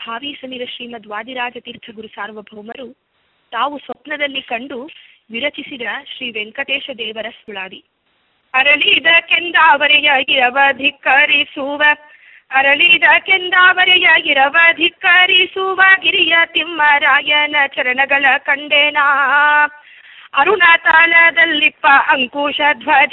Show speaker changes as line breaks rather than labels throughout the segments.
ಭಾವಿ ಸಮೀರ ಶ್ರೀಮದ್ ವಾದಿರಾಜ ತೀರ್ಥ ಗುರು ಸಾರ್ವಭೌಮರು ತಾವು ಸ್ವಪ್ನದಲ್ಲಿ ಕಂಡು ವಿರಚಿಸಿದ ಶ್ರೀ ವೆಂಕಟೇಶ ದೇವರ ಸುಳಾದಿ ಅರಳಿದ ಕೆಂದಾವರೆಯ ಇರವ ಧಿಕ್ಕರಿಸುವ ಅರಳಿದ ಕೆಂದಾವರೆಯ ಇರವ ಧಿಕ್ಕರಿಸುವ ಗಿರಿಯ ತಿಮ್ಮರಾಯನ ಚರಣಗಳ ಕಂಡೇನಾ ಅರುಣಾತಾಲದಲ್ಲಿಪ್ಪ ಅಂಕುಶ ಧ್ವಜ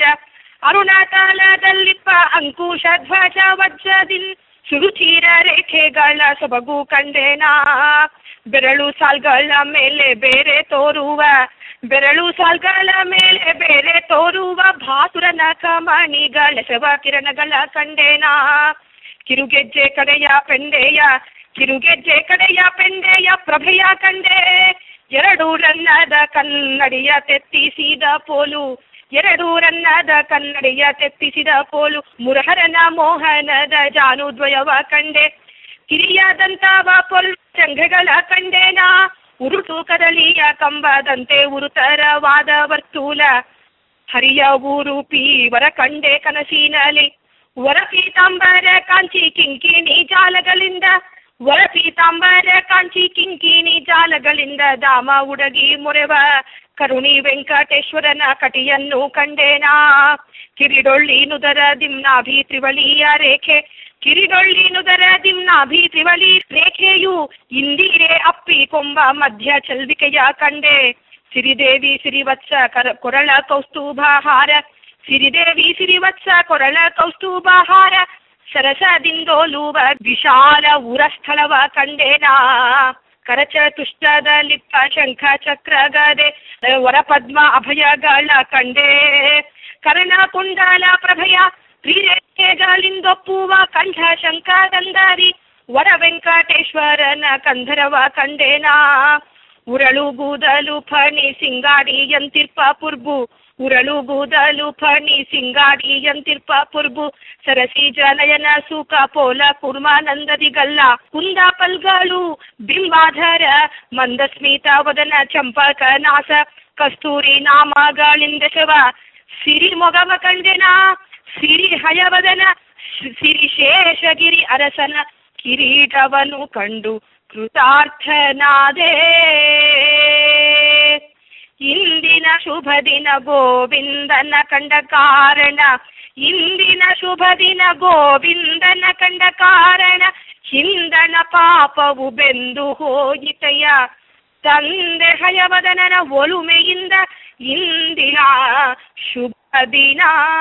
ಅರುಣಾತಾಲದಲ್ಲಿಪ್ಪ ಅಂಕುಶ ಧ್ವಜ ವಜ್ರದಿನ್ ಸುರುಚಿರ ರೇಖೆಗಳ ಸೊಬಗು ಕಂಡೇನಾ ಬೆರಳು ಸಾಲ್ಗಳ ಮೇಲೆ ಬೇರೆ ತೋರುವ ಬೆರಳು ಸಾಲ್ಗಳ ಮೇಲೆ ಬೇರೆ ತೋರುವ ಭಾಸುರನ ಕಮಣಿಗಳೆಸವ ಕಿರಣಗಳ ಕಂಡೇನಾ ಕಿರುಗೆಜ್ಜೆ ಕಡೆಯ ಪೆಂಡೆಯ ಕಿರುಗೆಜ್ಜೆ ಕಡೆಯ ಪೆಂಡೆಯ ಪ್ರಭೆಯ ಕಂಡೆ ಎರಡು ರನ್ನದ ಕನ್ನಡಿಯ ತೆತ್ತಿಸಿದ ಪೋಲು ಎರಡು ರನ್ನದ ಕನ್ನಡಿಯ ತೆತ್ತಿಸಿದ ಪೋಲು ಮುರಹರನ ಮೋಹನದ ಜಾನುದ್ವಯವ ಕಂಡೆ ಕಿರಿಯಾದಂತವ ಪೊಲ್ ಚಂಘಗಳ ಕಂಡೇನಾ ಉರುಟು ಕದಲಿಯ ಕಂಬದಂತೆ ಉರುತರವಾದ ವರ್ತೂಲ ಹರಿಯ ಊರು ಪೀವರ ಕಂಡೆ ಕನಸಿನಲ್ಲಿ ವರ ಪೀತಾಂಬರ ಕಾಂಚಿ ಕಿಂಕಿಣಿ ಜಾಲಗಳಿಂದ ವರ ಪೀತಾಂಬರ ಕಾಂಚಿ ಕಿಂಕಿಣಿ ಜಾಲಗಳಿಂದ ದಾಮ ಉಡಗಿ ಮೊರೆವ ಕರುಣಿ ವೆಂಕಟೇಶ್ವರನ ಕಟಿಯನ್ನು ಕಂಡೇನಾ ಕಿರಿಡೊಳ್ಳಿ ನುದರ ದಿಮ್ನಾಭಿ ತ್ರಿವಳಿಯ ರೇಖೆ ಕಿರಿಡೊಳ್ಳಿ ನುದರ ದಿಮ್ನಾಭಿ ತ್ರಿವಳಿ ರೇಖೆಯು ಇಂದಿರೆ ಅಪ್ಪಿ ಕೊಂಬ ಮಧ್ಯ ಚಲ್ವಿಕೆಯ ಕಂಡೆ ಸಿರಿದೇವಿ ಸಿರಿವತ್ಸ ಕರ ಕೊರಳ ಕೌಸ್ತುಭಾಹಾರ ಸಿರಿದೇವಿ ಸಿರಿವತ್ಸ ಕೊರಳ ಕೌಸ್ತುಭಾಹಾರ ಸರಸದಿಂದೋಲುವ ವಿಶಾಲ ಉರಸ್ಥಳವ ಕಂಡೇನಾ ಕರಚ ತುಷ್ಟದ ಲಿಪ್ಪ ಶಂಖ ಚಕ್ರ ಗದೆ ವರ ಪದ್ಮ ಅಭಯಗಳ ಕಂಡೆ ಕರ್ಣ ಕುಂಡಲ ಪ್ರಭಯ ತ್ರಿರೇಖೆಗಳಿಂದೊಪ್ಪುವ ಕಂಠ ಶಂಖ ಗಂಧಾರಿ ವರ ವೆಂಕಟೇಶ್ವರನ ಕಂಧರವ ಕಂಡೇನಾ ಉರಳು ಗೂದಲು ಫಣಿ ಸಿಂಗಾಡಿ ಯಂತಿರ್ಪ ಪುರ್ಬು ಉರಳು ಗೂದಲು ಫಣಿ ಸಿಂಗಾಡಿ ಯಂತಿರ್ಪ ಪುರ್ಬು ಸರಸಿ ಜನಯನ ಸೂಕ ಪೋಲ ಕುರ್ಮಾನಂದದಿಗಲ್ಲ ಕುಂದ ಪಲ್ಗಳು ಬಿಂಬಾಧರ ಮಂದಸ್ಮಿತ ವದನ ಚಂಪಕ ನಾಸ ಕಸ್ತೂರಿ ನಾಮಗಳಿಂದಶವ ಸಿರಿ ಮೊಗವ ಕಂಡೆನ ಸಿರಿ ಹಯವದನ ಸಿರಿ ಶೇಷಗಿರಿ ಅರಸನ ಕಿರೀಟವನ್ನು ಕಂಡು ಕೃತಾರ್ಥನಾದೆ ಇಂದಿನ ಶುಭ ದಿನ ಗೋವಿಂದನ ಕಂಡ ಕಾರಣ ಇಂದಿನ ಶುಭ ದಿನ ಗೋವಿಂದನ ಕಂಡ ಕಾರಣ ಹಿಂದನ ಪಾಪವು ಬೆಂದು ಹೋಯಿತಯ್ಯ ತಂದೆ ಹಯವದನನ ಒಲುಮೆಯಿಂದ ಇಂದಿನ ಶುಭ ದಿನ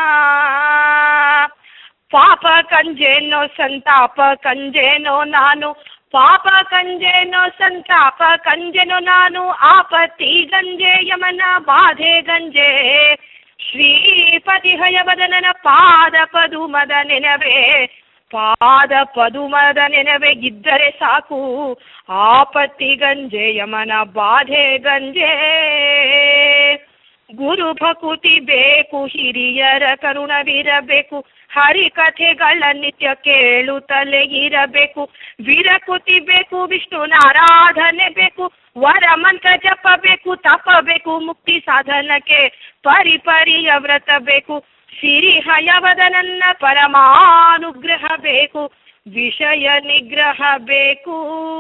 ಪಾಪ ಕಂಜೇನೋ ಸಂತಾಪ ಕಂಜೇನೋ ನಾನು ಪಾಪ ಕಂಜೇನೋ ಸಂತಾಪ ಕಂಜೆನೋ ನಾನು ಆಪತ್ತಿ ಗಂಜೆ ಯಮನ ಬಾಧೆ ಗಂಜೆ ಶ್ರೀಪತಿ ಹಯವದನನ ಪಾದ ಪದುಮದ ನೆನವೇ ಪಾದ ಪದುಮದ ನೆನವೆ ಇದ್ದರೆ ಸಾಕು ಆಪತ್ತಿ ಗಂಜೆ ಯಮನ ಬಾಧೆ ಗಂಜೆ ಗುರು ಭಕುತಿ ಬೇಕು ಹಿರಿಯರ ಕರುಣವಿರಬೇಕು ಹರಿಕಥೆಗಳ ನಿತ್ಯ ಕೇಳುತ್ತಲೇ ಇರಬೇಕು ವಿರಕುತಿ ಬೇಕು ವಿಷ್ಣುನಾರಾಧನೆ ಬೇಕು ವರ ಮಂತ್ರ ಜಪ ಬೇಕು ತಪ ಬೇಕು ಮುಕ್ತಿ ಸಾಧನಕ್ಕೆ ಪರಿ ಪರಿಯ ವ್ರತ ಬೇಕು ಸಿರಿ ಹಯವದನನ್ನ ಪರಮಾನುಗ್ರಹ ಬೇಕು ವಿಷಯ ನಿಗ್ರಹ ಬೇಕು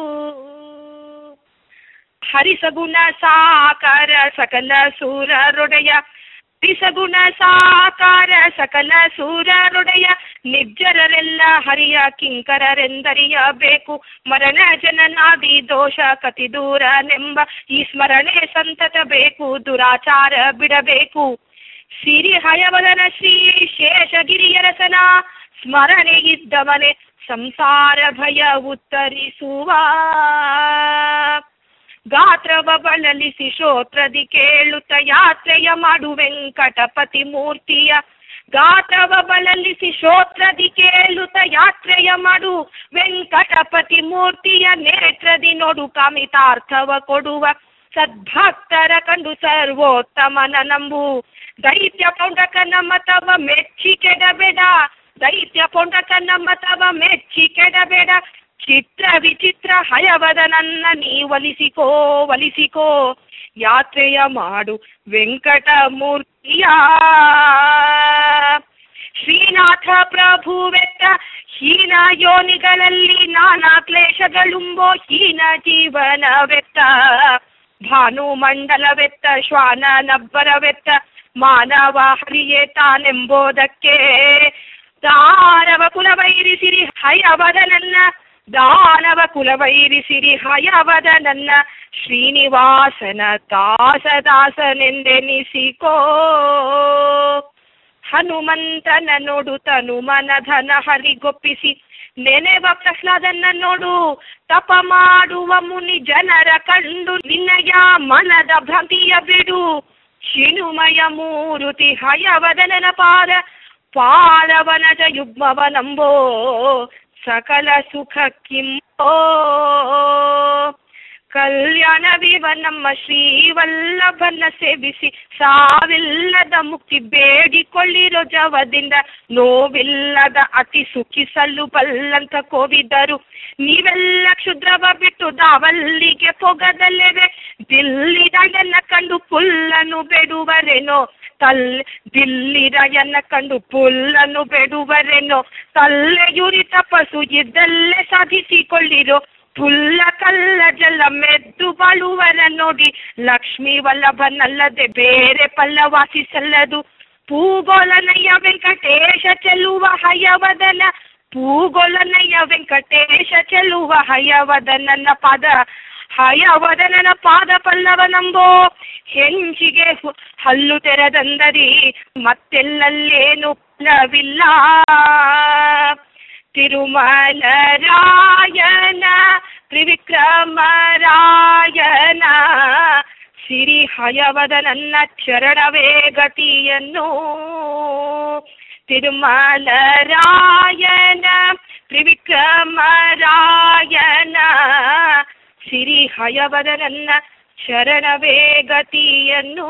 ಹರಿಸಗುಣ ಸಾಕಾರ ಸಕಲ ಸೂರರೊಡೆಯ ಹರಿಸಗುಣ ಸಾಕಾರ ಸಕಲ ಸೂರರೊಡೆಯ ನಿರ್ಜರರೆಲ್ಲ ಹರಿಯ ಕಿಂಕರರೆಂದರಿಯಬೇಕು ಮರಣ ಜನನಾದಿ ದೋಷ ಕತಿ ದೂರನೆಂಬ ಈ ಸ್ಮರಣೆ ಸಂತತ ಬೇಕು ದುರಾಚಾರ ಬಿಡಬೇಕು ಸಿರಿ ಹಯವದನ ಶ್ರೀ ಶೇಷಗಿರಿಯರಸನ ಸ್ಮರಣೆ ಇದ್ದವನೆ ಸಂಸಾರ ಭಯ ಉತ್ತರಿಸುವ ಗಾತ್ರವ ಬಳಲಿಸಿ ಶ್ರೋತ್ರದಿ ಕೇಳುತ್ತ ಯಾತ್ರೆಯ ಮಾಡು ವೆಂಕಟಪತಿ ಮೂರ್ತಿಯ ಗಾತ್ರವ ಬಳಲಿಸಿ ಶ್ರೋತ್ರದಿ ಕೇಳುತ್ತ ಯಾತ್ರೆಯ ಮಾಡು ವೆಂಕಟಪತಿ ಮೂರ್ತಿಯ ನೇತ್ರದಿ ನೋಡು ಕಾಮಿತಾರ್ಥವ ಕೊಡುವ ಸದ್ಭಕ್ತರ ಕಂಡು ಸರ್ವೋತ್ತಮನ ನಂಬು ದೈತ್ಯ ಪೌಂಡಕನ ಮತವ ಮೆಚ್ಚಿ ಕೆಡಬೇಡ ದೈತ್ಯ ಪೌಂಡಕನ ಮತವ ಮೆಚ್ಚಿ ಕೆಡಬೇಡ ಚಿತ್ರ ವಿಚಿತ್ರ ಹಯವದ ನನ್ನ ನೀ ಒಲಿಸಿಕೋ ಒಲಿಸಿಕೋ ಯಾತ್ರೆಯ ಮಾಡು ವೆಂಕಟ ಮೂರ್ತಿಯ ಶ್ರೀನಾಥ ಪ್ರಭುವೆತ್ತ ಹೀನ ಯೋನಿಗಳಲ್ಲಿ ನಾನಾ ಕ್ಲೇಶಗಳುಂಬೋ ಹೀನ ಜೀವನವೆತ್ತ ಭಾನುಮಂಡಲವೆತ್ತ ಶ್ವಾನ ನಬ್ಬರವೆತ್ತ ಮಾನವ ಹರಿಯೇ ತಾನೆಂಬೋದಕ್ಕೆ ದಾನವ ಕುಲವೈರಿಸಿರಿ ಹಯವದ ನನ್ನ ದಾನವ ಕುಲವೈರಿಸಿರಿ ಹಯವದ ನನ್ನ ಶ್ರೀನಿವಾಸನ ದಾಸದಾಸನೆಂದೆನಿಸಿಕೋ ಹನುಮಂತನ ನೋಡು ತನು ಮನಧನ ಹರಿಗೊಪ್ಪಿಸಿ ನೆನೆವ ಪ್ರಹ್ಲಾದನ ನೋಡು ತಪ ಮಾಡುವ ಮುನಿ ಜನರ ಕಂಡು ನಿನ್ನಯ ಮನದ ಭ್ರಾಂತಿಯ ಬಿಡು ಶಿನುಮಯ ಮೂರುತಿ ಹಯವದನನ ಪಾದ ಪಾದವನಜ ಯುಗ್ಮವನಂಬೋ ಸಕಲ ಸುಖ ಕಿಂಬೋ ಕಲ್ಯಾಣವಿವ ನಮ್ಮ ಶ್ರೀವಲ್ಲಭನ ಸೇವಿಸಿ ಸಾವಿಲ್ಲದ ಮುಕ್ತಿ ಬೇಡಿಕೊಳ್ಳಿರೋ ಜವದಿಂದ ನೋವಿಲ್ಲದ ಅತಿ ಸುಖಿಸಲು ಬಲ್ಲಂತ ಕೋವಿದರು ನೀವೆಲ್ಲ ಕ್ಷುದ್ರವ ಬಿಟ್ಟು ದಾವಲ್ಲಿಗೆ ಪೊಗದಲ್ಲೇವೆ ದಿಲ್ಲಿರಯನ್ನ ಕಂಡು ಪುಲ್ಲನ್ನು ಬೇಡುವರೇನೋ ತಲ್ ದಿಲ್ಲಿರಯನ್ನ ಕಂಡು ಪುಲ್ಲನ್ನು ಬೇಡುವರೇನೋ ತಲ್ಲೆಯುರಿ ತಪಸ್ಸು ಇದ್ದಲ್ಲೇ ಸಾಧಿಸಿಕೊಳ್ಳಿರೋ ಪುಲ್ಲ ಕಲ್ಲ ಜಲ ಮೆದ್ದು ಬಾಳುವರ ನೋಡಿ ಲಕ್ಷ್ಮೀ ವಲ್ಲಭನಲ್ಲದೆ ಬೇರೆ ಪಲ್ಲವಾಸಿಸಲ್ಲದು ಪೂಗೋಲನಯ್ಯ ವೆಂಕಟೇಶ ಚೆಲ್ಲುವ ಹಯವದನ ಪೂಗೋಲನಯ್ಯ ವೆಂಕಟೇಶ ಚೆಲ್ಲುವ ಹಯವದನನ ಪಾದ ಹಯವದನನ ಪಾದ ಪಲ್ಲವನಂಬೋ ಹೆಂಚಿಗೆ ಹು- ಹಲ್ಲು ತೆರೆದಂದರಿ ಮತ್ತೆಲ್ಲಲ್ಲೇನು ಫಲವಿಲ್ಲ ತಿರುಮಲರಾಯನ ತ್ರಿವಿಕ್ರಮರಾಯನ ಸಿರಿ ಹಯವದ ನನ್ನ ಚರಣವೇ ಗತಿಯನ್ನು ತಿರುಮಲರಾಯನ ತ್ರಿವಿಕ್ರಮರಾಯನ ಸಿರಿ ಹಯವದ ನನ್ನ ಶರಣವೇ ಗತಿಯನ್ನು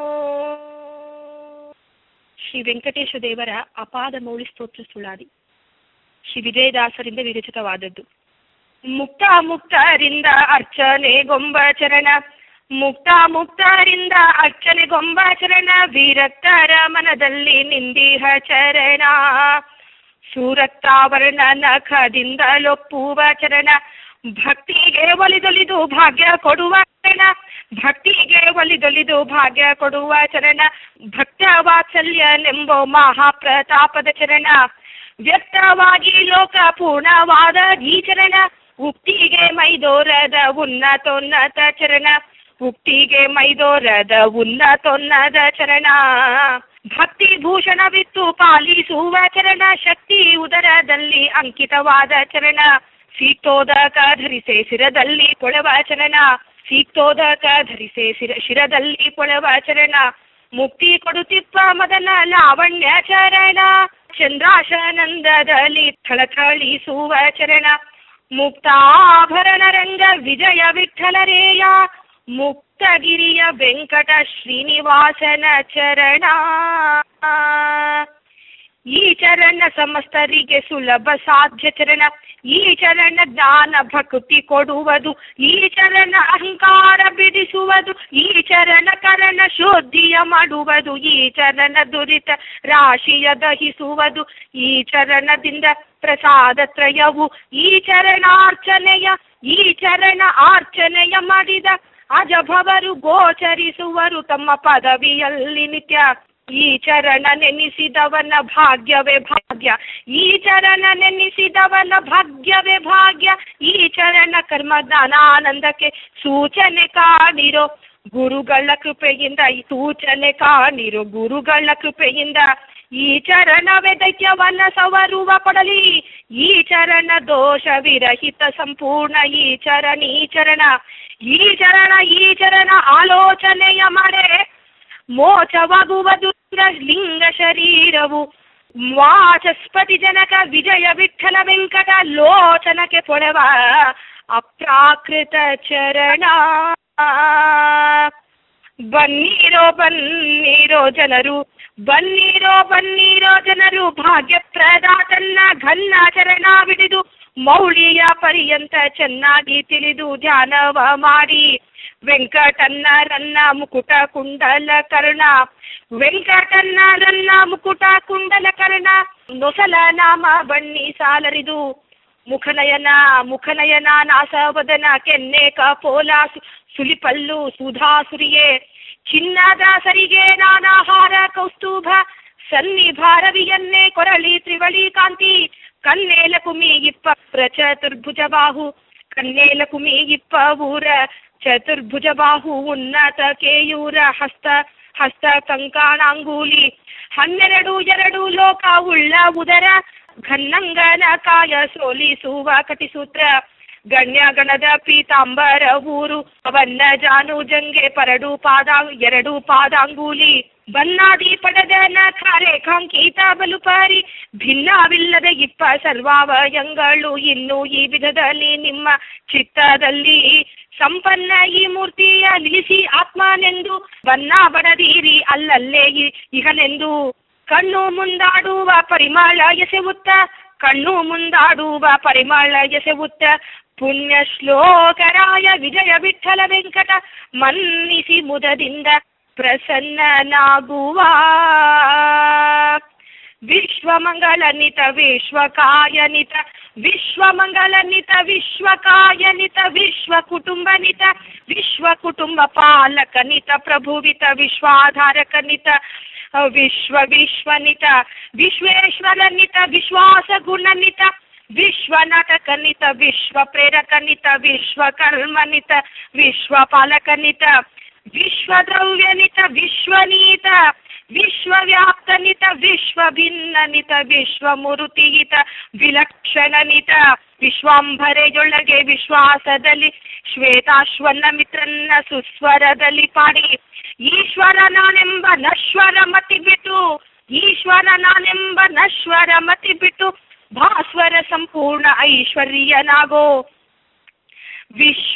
ಶ್ರೀ ವೆಂಕಟೇಶ ದೇವರ ಅಪಾದ ಮೌಳಿ ಸ್ತೋತ್ರ ಸುಳಾದಿ ಶ್ರೀ ವಿಜಯದಾಸರಿಂದ ವಿರಚಿತವಾದದ್ದು ಮುಕ್ತ ಮುಕ್ತರಿಂದ ಅರ್ಚನೆ ಗೊಂಬ ಚರಣ ಮುಕ್ತ ಮುಕ್ತರಿಂದ ಅರ್ಚನೆ ಗೊಂಬ ಚರಣ ವಿರಕ್ತರ ಮನದಲ್ಲಿ ನಿಂದಿಹ ಚರಣ ಸೂರತ್ತಾವರಣ ನಖದಿಂದ ಲೊಪ್ಪುವ ಚರಣ ಭಕ್ತಿಗೆ ಒಲಿದೊಲಿದು ಭಾಗ್ಯ ಕೊಡುವ ಚರಣ ಭಕ್ತಿಗೆ ಒಲಿದೊಲಿದು ಭಾಗ್ಯ ಕೊಡುವ ಚರಣ ಭಕ್ತ ವಾತ್ಸಲ್ಯನೆಂಬೋ ಮಹಾಪ್ರತಾಪದ ಚರಣ ವ್ಯಕ್ತವಾಗಿ ಲೋಕ ಪೂರ್ಣವಾದ ಈ ಚರಣ ಉಕ್ತಿಗೆ ಮೈದೋರದ ಉನ್ನತೋನ್ನತ ಚರಣ ಉಕ್ತಿಗೆ ಮೈದೋರದ ಉನ್ನತೋನ್ನತ ಚರಣ ಭಕ್ತಿ ಭೂಷಣವಿತ್ತು ಪಾಲಿಸುವ ಚರಣ ಶಕ್ತಿ ಉದರದಲ್ಲಿ ಅಂಕಿತವಾದ ಚರಣ ಸೀತೋದಕ ಧರಿಸೆ ಶಿರದಲ್ಲಿ ಕೊಳವ ಚರಣ ಸೀತೋದಕ ಧರಿಸೆ ಶಿರ ಶಿರದಲ್ಲಿ ಕೊಳವ ಚರಣ ಮುಕ್ತಿ ಕೊಡುತ್ತಿಪ್ಪ ಮದನ ಲಾವಣ್ಯ ಚರಣ ಚಂದ್ರಾಶನಂದದಲ್ಲಿ ಥಳಥಳಿಸುವ ಚರಣ ಮುಕ್ತಾಭರಣ ರಂಗ ವಿಜಯ ವಿಠಲರೇಯ ಮುಕ್ತಗಿರಿಯ ವೆಂಕಟ ಶ್ರೀನಿವಾಸನ ಚರಣ ಈ ಚರಣ ಸಮಸ್ತರಿಗೆ ಸುಲಭ ಸಾಧ್ಯ ಚರಣ ಈ ಚರಣ ಜ್ಞಾನ ಭಕ್ತಿ ಕೊಡುವುದು ಈ ಚರಣ ಅಹಂಕಾರ ಬಿಡಿಸುವುದು ಈ ಚರಣ ಕರಣ ಶುದ್ಧಿಯ ಮಾಡುವುದು ಈ ಚರಣ ದುರಿತ ರಾಶಿಯ ದಹಿಸುವುದು ಈ ಚರಣದಿಂದ ಪ್ರಸಾದ ತ್ರಯವು ಈ ಚರಣಾರ್ಚನೆಯ ಈ ಚರಣ ಆರ್ಚನೆಯ ಮಾಡಿದ ಅಜಭವರು ಗೋಚರಿಸುವರು ತಮ್ಮ ಪದವಿಯಲ್ಲಿ ನಿತ್ಯ ಈ ಚರಣ ನೆನೆಸಿದವನ ಭಾಗ್ಯವೇ ಭಾಗ್ಯ ಈ ಚರಣ ನೆನೆಸಿದವನ ಭಾಗ್ಯವೇ ಭಾಗ್ಯ ಈ ಚರಣ ಕರ್ಮದಾನಾನಂದಕ್ಕೆ ಸೂಚನೆ ಕಾಣಿರೋ ಗುರುಗಳ ಕೃಪೆಯಿಂದ ಈ ಸೂಚನೆ ಕಾಣಿರೋ ಗುರುಗಳ ಕೃಪೆಯಿಂದ ಈ ಚರಣವೇ ದೈತ್ಯವನ್ನ ಸವರುವ ಕೊಡಲಿ ಈ ಚರಣ ದೋಷ ವಿರಹಿತ ಸಂಪೂರ್ಣ ಈ ಚರಣ ಈ ಚರಣ ಈ ಚರಣ ಈ ಚರಣ ಆಲೋಚನೆಯ ಮಳೆ ಮೋಚವಾಗುವುದು ಲಿಂಗ ಶರೀರವು ವಾಚಸ್ಪತಿ ಜನಕ ವಿಜಯ ವಿಠಲ ವೆಂಕಟ ಲೋಚನಕ್ಕೆ ಪೊಳೆವ ಅಪ್ರಾಕೃತ ಚರಣ ಬನ್ನೀರೋ ಬನ್ನೀರೋ ಜನರು ಬನ್ನೀರೋ ಬನ್ನೀರೋ ಜನರು ಭಾಗ್ಯಪ್ರದಾತನ್ನ ಘನ್ನ ಚರಣ ಬಿಡಿದು ಮೌಳಿಯ ಪರ್ಯಂತ ಚೆನ್ನಾಗಿ ತಿಳಿದು ಧ್ಯಾನವ ಮಾಡಿ ವೆಂಕಟನ್ನ ರನ್ನ ಮುಕುಟ ಕುಂಡಲ ಕರ್ಣ ವೆಂಕಟನ್ನ ರನ್ನ ಮುಕುಟ ಕುಂಡಲ ಕರ್ಣ ನೊಸಲ ನಾಮ ಬಣ್ಣಿ ಸಾಲರಿದು ಮುಖನಯನ ಮುಖನಯನ ನಾಸವದನ ಕೆನ್ನೆ ಕಪೋಲ ಸು- ಸುಲಿಪಲ್ಲು ಸುಧಾಸುರಿಯೇ ಚಿನ್ನದ ಸರಿಗೆ ನಾನಾಹಾರ ಕೌಸ್ತುಭ ಸನ್ನಿಭಾರವಿಯನ್ನೇ ಕೊರಳಿ ತ್ರಿವಳಿ ಕಾಂತಿ ಕನ್ನೇಲ ಕುಮಿ ಇಪ್ಪ ಪ್ರಚತುರ್ಭುಜ ಬಾಹು ಕನ್ನೇಲ ಕುಮಿ ಇಪ್ಪ ಊರ ಚತುರ್ಭುಜ ಬಾಹು ಉನ್ನತ ಕೇಯೂರ ಹಸ್ತ ಹಸ್ತ ಕಂಕಾಣಾಂಗೂಲಿ ಹನ್ನೆರಡು ಎರಡು ಲೋಕ ಉಳ್ಳ ಉದರ ಘನ್ನಂಗನ ಕಾಯ ಸೋಲಿಸುವ ಕಟಿಸೂತ್ರ ಗಣ್ಯ ಗಣದ ಪೀತಾಂಬರ ಊರು ಅವನ್ನ ಜಾನು ಜಂಗೆ ಪರಡು ಪಾದ ಎರಡು ಪಾದಾಂಗೂಲಿ ಬನ್ನಾದಿ ಪಡದ ನಖಾರೆ ಕಾಂಕೀತ ಬಲುಪಾರಿ ಭಿನ್ನವಿಲ್ಲದ ಇಪ್ಪ ಸರ್ವಾವಯಂಗಳು ಇನ್ನು ಈ ವಿಧದಲ್ಲಿ ನಿಮ್ಮ ಚಿತ್ತದಲ್ಲಿ ಸಂಪನ್ನ ಈ ಮೂರ್ತಿಯ ನಿಲ್ಲಿಸಿ ಆತ್ಮನೆಂದು ಬನ್ನ ಬಡದೀರಿ ಅಲ್ಲಲ್ಲೇ ಇ- ಇಹನೆಂದು ಕಣ್ಣು ಮುಂದಾಡುವ ಪರಿಮಳ ಎಸೆವುತ್ತ ಕಣ್ಣು ಮುಂದಾಡುವ ಪರಿಮಳ ಎಸೆವುತ್ತ ಪುಣ್ಯ ಶ್ಲೋಕರಾಯ ವಿಜಯ ವಿಠಲ ವೆಂಕಟ ಮನ್ನಿಸಿ ಮುದದಿಂದ ಪ್ರಸನ್ನನಾಗುವ ವಿಶ್ವಮಂಗಲನಿತ ವಿಶ್ವಕಾಯನಿತ ವಿಶ್ವಮಂಗಲನಿತ ವಿಶ್ವಕಾಯನಿತ ವಿಶ್ವ ಕುಟುಂಬನಿತ ವಿಶ್ವ ಕುಟುಂಬ ಪಾಲಕನಿತ ಪ್ರಭುವಿತ ವಿಶ್ವಾಧಾರಕನಿತ ವಿಶ್ವ ವಿಶ್ವನಿತ ವಿಶ್ವೇಶ್ವರನಿತ ವಿಶ್ವಾಸ ಗುಣನಿತ ವಿಶ್ವನಾಟಕನಿತ ವಿಶ್ವ ಪ್ರೇರಕನಿತ ವಿಶ್ವಕರ್ಮನಿತ ವಿಶ್ವ ಪಾಲಕನಿತ ವಿಶ್ವದ್ರವ್ಯನಿತ ವಿಶ್ವನೀತ ವಿಶ್ವವ್ಯಾಪ್ತನಿತ ವಿಶ್ವ ಭಿನ್ನನಿತ ವಿಶ್ವಮೂರುತಿಯಿತ ವಿಲಕ್ಷಣನಿತ ವಿಶ್ವಾಂಭರೆಯೊಳಗೆ ವಿಶ್ವಾಸದಲ್ಲಿ ಶ್ವೇತಾಶ್ವನ ಮಿತ್ರನ್ನ ಸುಸ್ವರದಲ್ಲಿ ಪಾಡಿ ಈಶ್ವರ ನಾನೆಂಬ ನಶ್ವರ ಮತಿ ಬಿಟ್ಟು ಈಶ್ವರ ನಾನೆಂಬ ನಶ್ವರ ಮತಿ ಬಿಟ್ಟು ಭಾಸ್ವರ ಸಂಪೂರ್ಣ ಐಶ್ವರ್ಯನಾಗೋ ವಿಶ್ವ